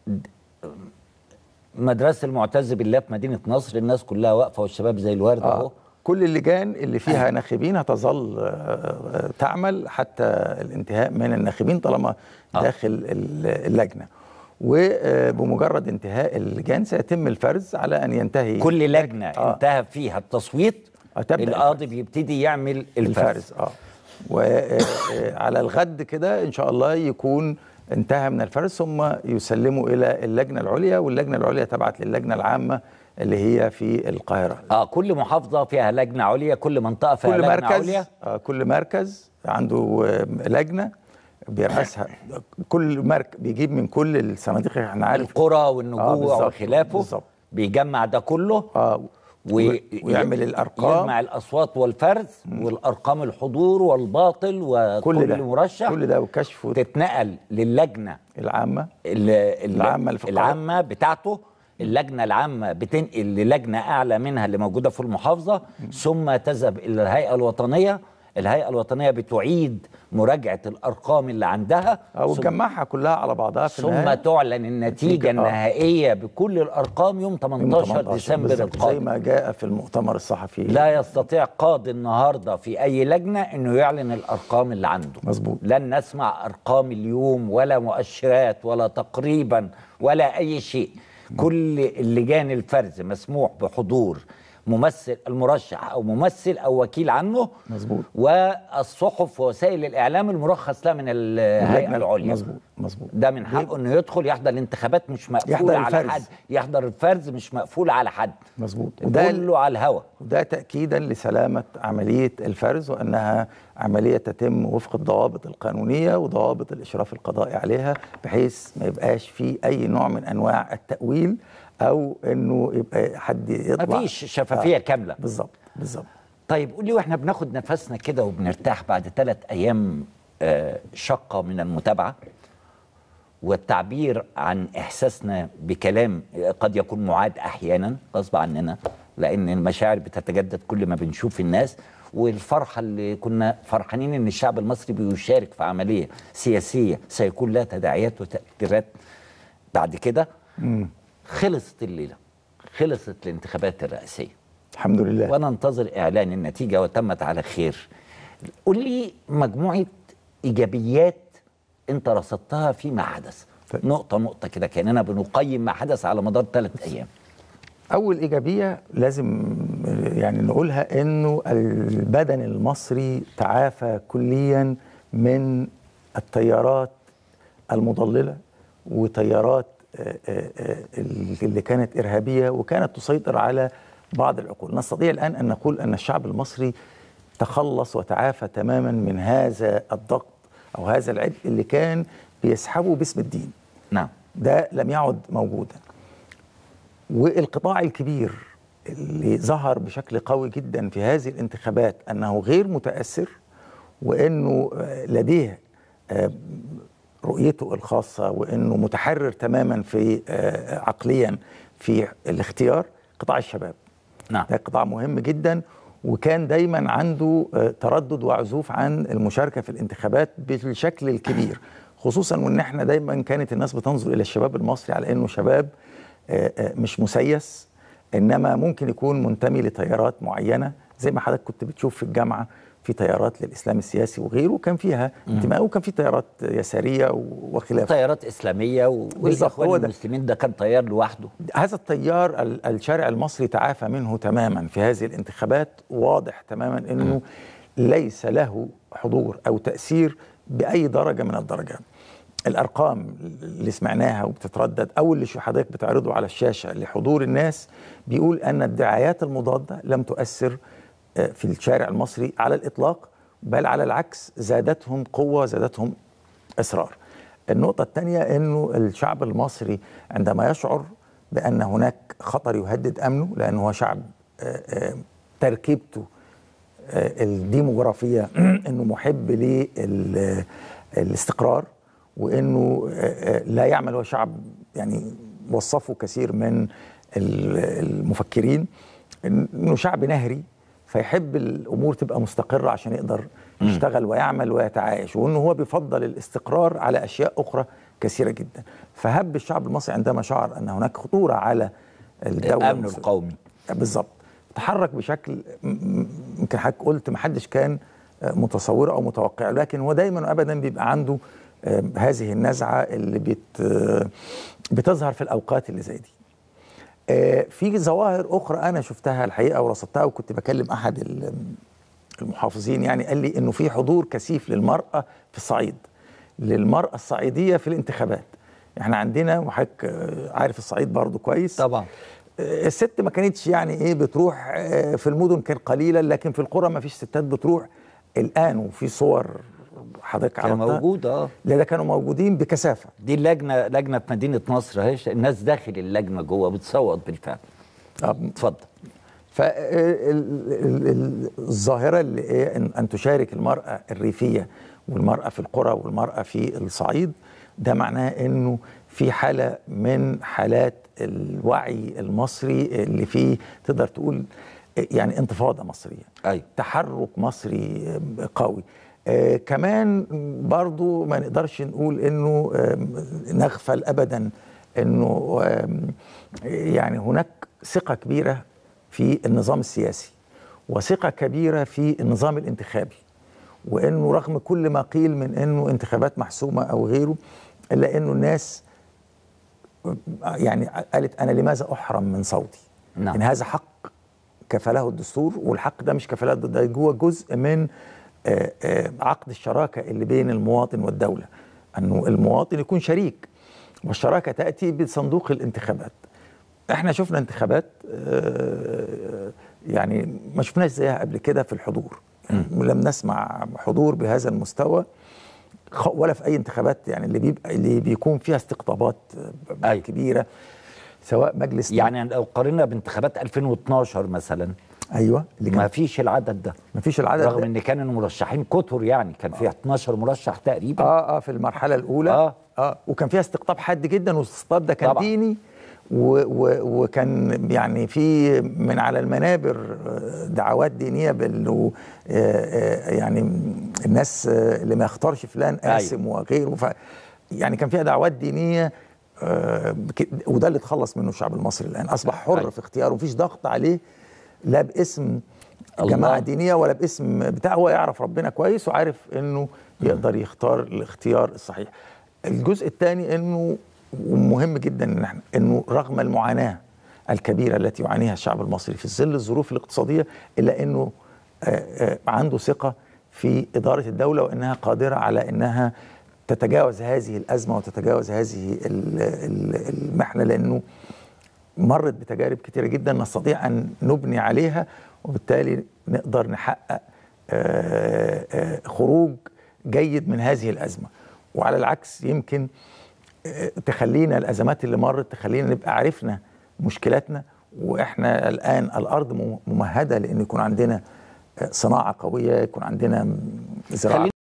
مدرسه المعتز بالله في مدينه نصر الناس كلها واقفه والشباب زي الورد اهو آه. كل اللجان اللي فيها ناخبين هتظل آه، آه، تعمل حتى الانتهاء من الناخبين طالما داخل ال- اللجنه وبمجرد انتهاء اللجان سيتم الفرز على ان ينتهي كل لجنه آه. انتهى فيها التصويت آه، تبدأ القاضي بيبتدي يعمل الفرز الفرز اه وعلى الغد كده ان شاء الله يكون انتهى من الفرز ثم يسلموا الى اللجنه العليا واللجنه العليا تبعت للجنه العامه اللي هي في القاهره اه كل محافظه فيها لجنه عليا كل منطقه فيها كل لجنه مركز عليا آه كل مركز عنده آه، لجنه بيرأسها كل مركز بيجيب من كل الصناديق احنا عارف القرى آه، والنجوع بالظبط، وخلافه بالظبط. بيجمع ده كله اه و- ويعمل الارقام يجمع الاصوات والفرز والارقام الحضور والباطل وكل كل ده مرشح كل ده وكشف تتنقل للجنه العامه ال- ال- العامة اللي في القاهرة. العامة بتاعته اللجنة العامة بتنقل للجنة أعلى منها اللي موجودة في المحافظة ثم تذهب إلى الهيئة الوطنية الهيئة الوطنية بتعيد مراجعة الأرقام اللي عندها او ثم- تجمعها كلها على بعضها في ثم النهايه تعلن النتيجة آه. النهائية بكل الأرقام يوم يوم 18 ديسمبر بالظبط، زي القادم ما جاء في المؤتمر الصحفي لا يستطيع قاضي النهارده في اي لجنه انه يعلن الارقام اللي عنده مظبوط. لن نسمع ارقام اليوم ولا مؤشرات ولا تقريبا ولا اي شيء كل اللجان الفرز مسموح بحضور ممثل المرشح او ممثل او وكيل عنه مظبوط. والصحف ووسائل الاعلام المرخص لها من الهيئه اللجنة- العليا مظبوط مظبوط ده من حقه انه يدخل يحضر الانتخابات مش مقفول يحضر على الفرز. حد يحضر الفرز مش مقفول على حد مظبوط وده كله على الهوا وده تأكيدا لسلامة عملية الفرز وأنها عملية تتم وفق الضوابط القانونية وضوابط الإشراف القضائي عليها بحيث ما يبقاش في أي نوع من أنواع التأويل أو إنه يبقى حد يطلع مفيش شفافيه كامله بالظبط بالظبط طيب قولي واحنا بناخد نفسنا كده وبنرتاح بعد ثلاث ايام آه، شقه من المتابعه والتعبير عن احساسنا بكلام قد يكون معاد احيانا غصب عننا لان المشاعر بتتجدد كل ما بنشوف الناس والفرحه اللي كنا فرحانين ان الشعب المصري بيشارك في عمليه سياسيه سيكون لها تداعيات وتاثيرات بعد كده خلصت الليله خلصت الانتخابات الرئاسيه الحمد لله وانا انتظر اعلان النتيجه وتمت على خير قول لي مجموعه ايجابيات انت رصدتها فيما حدث طيب. نقطه نقطه كده كاننا بنقيم ما حدث على مدار ثلاث ايام أول إيجابية لازم يعني نقولها إنه البدن المصري تعافى كليا من التيارات المضللة وتيارات آه، آه، آه، اللي كانت إرهابية وكانت تسيطر على بعض العقول نستطيع الآن أن نقول أن الشعب المصري تخلص وتعافى تماما من هذا الضغط أو هذا العبء اللي كان بيسحبه باسم الدين نعم ده لم يعد موجودا والقطاع الكبير اللي ظهر بشكل قوي جدا في هذه الانتخابات انه غير متاثر وانه آه، لديه آه، رؤيته الخاصه وانه متحرر تماما في آه، عقليا في الاختيار قطاع الشباب نعم ده قطاع مهم جدا وكان دايما عنده آه، تردد وعزوف عن المشاركه في الانتخابات بالشكل الكبير خصوصا وان احنا دايما كانت الناس بتنظر الى الشباب المصري على انه شباب آه، آه، مش مسيس انما ممكن يكون منتمي لتيارات معينه زي ما حضرتك كنت بتشوف في الجامعه في تيارات للاسلام السياسي وغيره كان فيها انتماء وكان في تيارات يساريه وخلافه تيارات اسلاميه و- بالظبط، هو والاخوان ده. المسلمين ده كان تيار لوحده هذا التيار ال- الشارع المصري تعافى منه تماما في هذه الانتخابات واضح تماما انه ليس له حضور او تاثير باي درجه من الدرجات الارقام اللي سمعناها وبتتردد او اللي شو حضرتك بتعرضه على الشاشه لحضور الناس بيقول ان الدعايات المضاده لم تؤثر آه، في الشارع المصري على الاطلاق بل على العكس زادتهم قوه زادتهم اصرار النقطة الثانية انه الشعب المصري عندما يشعر بان هناك خطر يهدد امنه لانه هو شعب آه، آه، تركيبته آه، الديموغرافية انه محب للاستقرار وانه آه، آه، لا يعمل هو شعب يعني وصفه كثير من ال- المفكرين انه شعب نهري فيحب الامور تبقى مستقره عشان يقدر يشتغل ويعمل ويتعايش وانه هو بيفضل الاستقرار على اشياء اخرى كثيره جدا فهب الشعب المصري عندما شعر ان هناك خطوره على الدوله الامن المصرية. القومي بالظبط تحرك بشكل م- م- يمكن حضرتك قلت ما حدش كان آه، متصوره او متوقعه لكن هو دايما وابدا بيبقى عنده آه، هذه النزعه اللي بت آه، بتظهر في الاوقات اللي زي دي آه، في ظواهر اخرى انا شفتها الحقيقه ورصدتها وكنت بكلم احد ال- المحافظين يعني قال لي انه في حضور كثيف للمراه في الصعيد للمراه الصعيديه في الانتخابات احنا عندنا وحضرتك آه، عارف الصعيد برضو كويس طبعا آه، الست ما كانتش يعني ايه بتروح آه، في المدن كان قليلا لكن في القرى ما فيش ستات بتروح الان وفي صور حضرتك كان عرضتها موجود اه لا ده كانوا موجودين بكثافه دي اللجنه لجنه في مدينه نصر اهي الناس داخل اللجنه جوه بتصوت بالفعل آه، اتفضل فالظاهره اللي إيه ان أن تشارك المراه الريفيه والمراه في القرى والمراه في الصعيد ده معناه انه في حاله من حالات الوعي المصري اللي فيه تقدر تقول يعني انتفاضه مصريه ايوه تحرك مصري قوي آه كمان برضو ما نقدرش نقول انه آم، نغفل ابدا انه آم، يعني هناك ثقه كبيره في النظام السياسي وثقه كبيره في النظام الانتخابي وانه رغم كل ما قيل من انه انتخابات محسومه او غيره الا انه الناس يعني قالت انا لماذا احرم من صوتي نعم. ان هذا حق كفله الدستور والحق ده مش كفله ده جوه جزء من آه، آه، عقد الشراكه اللي بين المواطن والدوله انه المواطن يكون شريك والشراكه تاتي بصندوق الانتخابات احنا شفنا انتخابات آه، يعني ما شفناش زيها قبل كده في الحضور يعني لم نسمع حضور بهذا المستوى خ- ولا في اي انتخابات يعني اللي بيبقى اللي بيكون فيها استقطابات آه، أيوة. كبيره سواء مجلس يعني لو قارنا بانتخابات 2012 مثلا ايوه اللي ما كان فيش العدد ده ما فيش العدد رغم ده. ان كان المرشحين كتر يعني كان في 12 مرشح تقريبا اه اه في المرحله الاولى آه. اه وكان فيها استقطاب حاد جدا والاستقطاب ده كان طبعا. ديني و و وكان يعني في من على المنابر آه، دعوات دينيه بانه آه، آه، يعني الناس آه، اللي ما يختارش فلان أيوة. قاسم وغيره ف يعني كان فيها دعوات دينيه آه، بك- وده اللي اتخلص منه الشعب المصري الان اصبح حر أيوة. في اختياره مفيش ضغط عليه لا باسم الله. جماعه دينيه ولا باسم بتاع هو يعرف ربنا كويس وعارف انه يقدر يختار الاختيار الصحيح الجزء الثاني انه ومهم جدا ان احنا انه رغم المعاناه الكبيره التي يعانيها الشعب المصري في ظل الظروف الاقتصاديه الا انه آه، آه، عنده ثقه في اداره الدوله وانها قادره على انها تتجاوز هذه الازمه وتتجاوز هذه ال- ال- المحنه لانه مرت بتجارب كتيرة جدا نستطيع أن نبني عليها وبالتالي نقدر نحقق آه، آه، خروج جيد من هذه الأزمة وعلى العكس يمكن آه، تخلينا الأزمات اللي مرت تخلينا نبقى عرفنا مشكلاتنا وإحنا الآن الأرض مم- ممهدة لأن يكون عندنا آه، صناعة قوية يكون عندنا زراعة